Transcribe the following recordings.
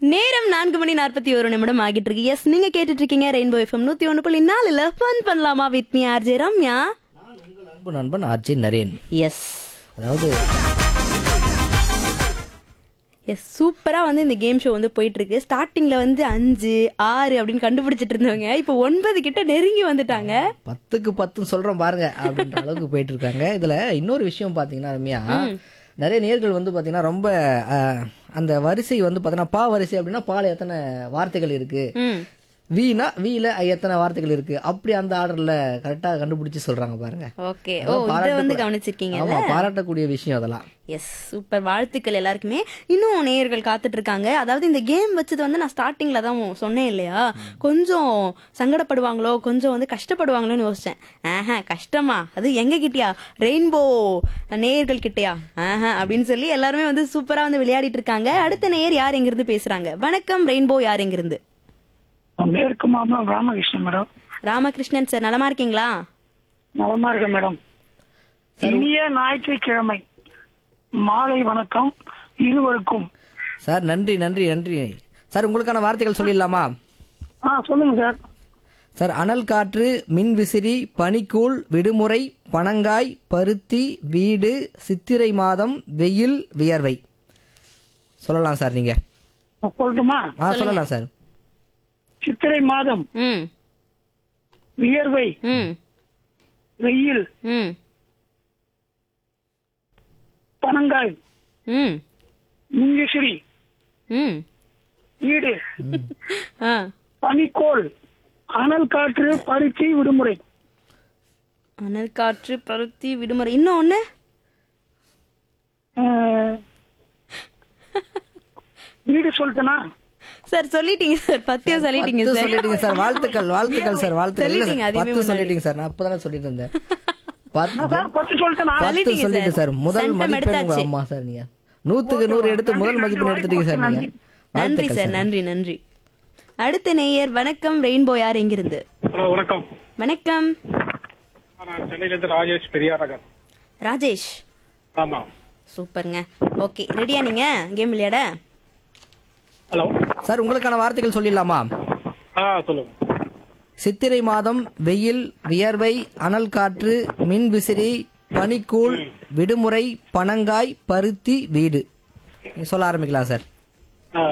நேரம் நான்கு மணி நாற்பத்தி ஒரு நிமிடம் ஆகிட்டு இருக்கு எஸ் நீங்க கேட்டுட்டு இருக்கீங்க ரெயின்போ எஃப்எம் நூத்தி ஒண்ணு புள்ளி நாலுல ஃபன் பண்ணலாமா வித் மீ ஆர்ஜே ரம்யா அன்பு நண்பன் ஆர்ஜே நரேன் எஸ் அதாவது எஸ் சூப்பரா வந்து இந்த கேம் ஷோ வந்து போயிட்டு இருக்கு ஸ்டார்டிங்ல வந்து அஞ்சு ஆறு அப்படின்னு கண்டுபிடிச்சிட்டு இருந்தவங்க இப்போ ஒன்பது கிட்ட நெருங்கி வந்துட்டாங்க பத்துக்கு பத்துன்னு சொல்றோம் பாருங்க அப்படின்ற அளவுக்கு போயிட்டு இருக்காங்க இதுல இன்னொரு விஷயம் பாத்தீங்கன்னா ரம்யா நிறைய நேர்கள் வந்து பாத்தீங்கன்னா ரொம்ப அஹ், அந்த வரிசை வந்து பாத்தீங்கன்னா பா வரிசை அப்படின்னா பால் எத்தனை வார்த்தைகள் இருக்கு ம் வீணா வீல எத்தனை வார்த்தைகள் இருக்கு அப்படி அந்த ஆர்டர்ல கரெக்டா கண்டுபிடிச்சு சொல்றாங்க பாருங்க ஓகே ஓ இதை வந்து கவனிச்சிருக்கீங்க ஆமா பாராட்டக்கூடிய விஷயம் அதெல்லாம் எஸ் சூப்பர் வாழ்த்துக்கள் எல்லாருக்குமே இன்னும் நேயர்கள் காத்துட்டு இருக்காங்க அதாவது இந்த கேம் வச்சது வந்து நான் ஸ்டார்டிங்ல தான் சொன்னேன் இல்லையா கொஞ்சம் சங்கடப்படுவாங்களோ கொஞ்சம் வந்து கஷ்டப்படுவாங்களோன்னு யோசிச்சேன் ஆஹா கஷ்டமா அது எங்க கிட்டயா ரெயின்போ நேயர்கள் கிட்டயா ஆஹா அப்படின்னு சொல்லி எல்லாருமே வந்து சூப்பரா வந்து விளையாடிட்டு இருக்காங்க அடுத்த நேயர் யார் எங்கிருந்து பேசுறாங்க வணக்கம் ரெயின்போ யார் எங்கிருந்து மேற்கு மாம்பலம் ராமகிருஷ்ணன் மேடம் ராமகிருஷ்ணன் சார் நலமா இருக்கீங்களா நலமா இருக்கேன் மேடம் இனிய ஞாயிற்றுக்கிழமை மாலை வணக்கம் இருவருக்கும் சார் நன்றி நன்றி நன்றி சார் உங்களுக்கான வார்த்தைகள் சொல்லிடலாமா ஆ சொல்லுங்க சார் சார் அனல் காற்று மின் விசிறி பனிக்கூழ் விடுமுறை பனங்காய் பருத்தி வீடு சித்திரை மாதம் வெயில் வியர்வை சொல்லலாம் சார் நீங்க நான் சொல்லட்டுமா ஆ சொல்லலாம் சார் சித்திரை மாதம் ம் வியர்வை ம் வெயில் ம் பனங்காய் ம் மின்விசிறி ம் வீடு ஆ பனிக்கோள் அனல் காற்று பருத்தி விடுமுறை அனல் காற்று பருத்தி விடுமுறை இன்னும் ஒண்ணு ஆ, வீடு சொல்லிட்டேனா சார் சொல்லிட்டீங்க சார் பத்தியம் சொல்லிட்டீங்க பத்து சார் சொல்லிட்டீங்க சார் வாழ்த்துக்கள் வாழ்த்துக்கள் சார் வாழ்த்துக்கள் இல்ல சொல்லிட்டீங்க, சார், அதுவே பத்து முன்னாடி. சொல்லிட்டீங்க சார் நான் அப்பதானே சொல்லிட்டு இருந்தேன் பத்து சார் பத்து சொல்லிட்டேனா பத்து சொல்லிட்டீங்க சொல்லிட்டு சார். சார் முதல் சென்டம் மதிப்பெண் உங்க எடுத்தாச்சு. அம்மா சார் நீங்க நூத்துக்கு நூறு எடுத்து முதல் மதிப்பெண் எடுத்துட்டீங்க சார் நீங்க நன்றி வாழ்த்துக்கள் சார் நன்றி நன்றி அடுத்த நேயர் வணக்கம் ரெயின்போ யார் எங்கிருந்து ஹலோ வணக்கம் வணக்கம் நான் சென்னையிலேருந்து ராஜேஷ் பெரியார் நகர் ராஜேஷ் ஆமா சூப்பருங்க ஓகே ரெடியா நீங்க கேம் விளையாட ஹலோ சார் உங்களுக்கான வார்த்தைகள் சொல்லிடலாமா ஆ சொல்லுங்க சித்திரை மாதம் வெயில் வியர்வை அனல் காற்று மின் விசிறி பனிக்கூழ் விடுமுறை பனங்காய் பருத்தி வீடு நீங்க சொல்ல ஆரம்பிக்கலாம் சார் ஆ,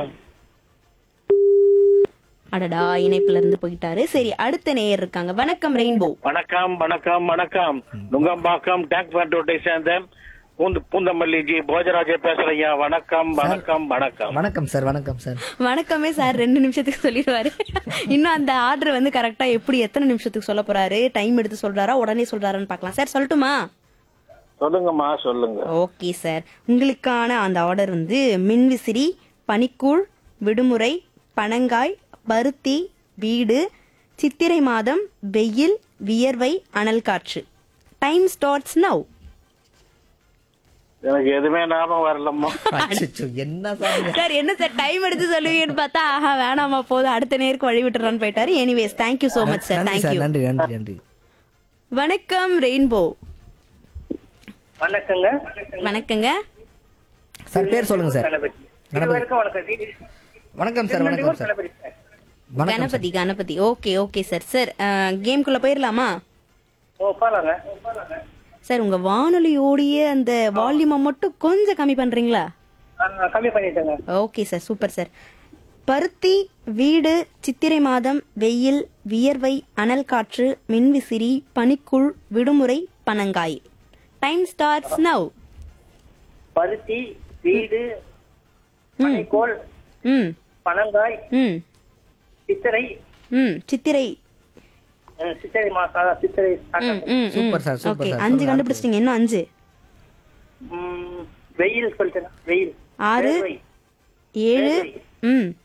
அடடா இணைப்புல இருந்து போயிட்டாரு சரி அடுத்த நேயர் இருக்காங்க வணக்கம் ரெயின்போ வணக்கம் வணக்கம் வணக்கம் நுங்கம்பாக்கம் டேங்க் பேண்டோட்டை சேர்ந்த பூந்த பூந்தமல்லி ஜி போஜராஜே பேசுறீங்க வணக்கம் வணக்கம் வணக்கம் வணக்கம் சார் வணக்கம் சார் வணக்கமே சார் ரெண்டு நிமிஷத்துக்கு சொல்லிடுவாரு இன்னும் அந்த ஆர்டர் வந்து கரெக்டா எப்படி எத்தனை நிமிஷத்துக்கு சொல்ல போறாரு டைம் எடுத்து சொல்றாரா உடனே சொல்றாரான்னு பார்க்கலாம் சார் சொல்லட்டுமா சொல்லுங்கம்மா சொல்லுங்க ஓகே சார் உங்களுக்கான அந்த ஆர்டர் வந்து மின்விசிறி பனிக்கூழ் விடுமுறை பனங்காய் பருத்தி வீடு சித்திரை மாதம் வெயில் வியர்வை அனல் காற்று டைம் ஸ்டார்ட்ஸ் நவ் எனக்கு எதுவுமே ஞாபகம் வரலம்மா அச்சச்சோ, என்ன சார் நீங்க? சார் என்ன சார் டைம் எடுத்து சொல்லுவீங்கன்னு பார்த்தா ஆஹா வேணாமா போதும் அடுத்த நேருக்கு வழி விட்டுறான்னு போயிட்டாரு anyways thank you so much sir நன்றி சார் தேங்க்யூ நன்றி நன்றி நன்றி வணக்கம் ரெயின்போ வணக்கங்க வணக்கங்க சார் பேர் சொல்லுங்க சார் கணபதி கணபதி இருவருக்கும் வணக்கம் வணக்கம் சார் வணக்கம் சார் கணபதி சார் வணக்கம் sir Ganapathi Ganapathi okay okay sir sir கேம்குள்ள போயிடலாமா ஓ பாருங்க சார் உங்க வானொலியோடைய அந்த வால்யூமை மட்டும் கொஞ்சம் கம்மி பண்றீங்களா கம்மி பண்ணிட்டேங்க ஓகே சார் சூப்பர் சார் பருத்தி வீடு சித்திரை மாதம் வெயில் வியர்வை அனல் காற்று மின்விசிறி பனிக்குள் விடுமுறை பனங்காய் டைம் ஸ்டார்ட்ஸ் நவ் பருத்தி வீடு பனைக்கோள் ம் பனங்காய் ம் சித்திரை ம் சித்திரை அஹ், சித்திரை மாசம் சித்திரை ம் ம் super sir, super okay sir. அஞ்சு கண்டுபிடிச்சிட்டீங்க இன்னும் அஞ்சு ம், வெயில் சொல்லிட்டேன் வெயில் ஆறு வேர்வை. ஏழு ம்